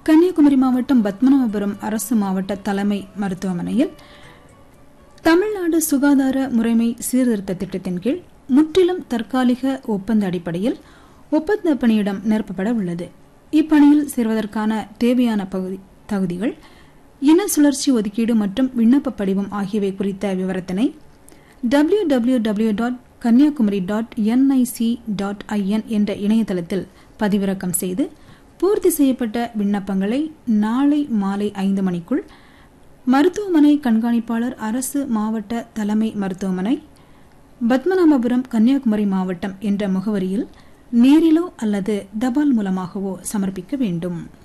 கன்னியாகுமரி மாவட்டம் பத்மநாபபுரம் அரசு மாவட்ட தலைமை மருத்துவமனையில் தமிழ்நாடு சுகாதார முறைமை சீர்திருத்த திட்டத்தின் கீழ் முற்றிலும் தற்காலிக ஒப்பந்த அடிப்படையில் ஒப்பந்த பணியிடம் நிரப்பப்பட உள்ளது இப்பணியில் சேர்வதற்கான தேவையான பகுதி தகுதிகள் இன சுழற்சி ஒதுக்கீடு மற்றும் விண்ணப்ப படிவம் ஆகியவை குறித்த விவரத்தினை W W W dot Kanyakumari dot NIC dot IN என்ற இணையதளத்தில் பதிவிறக்கம் செய்து பூர்த்தி செய்யப்பட்ட விண்ணப்பங்களை நாளை மாலை ஐந்து மணிக்குள் மருத்துவமனை கண்காணிப்பாளர் அரசு மாவட்ட தலைமை மருத்துவமனை பத்மநாபபுரம் கன்னியாகுமரி மாவட்டம் என்ற முகவரியில் நேரிலோ அல்லது தபால் மூலமாகவோ சமர்ப்பிக்க வேண்டும்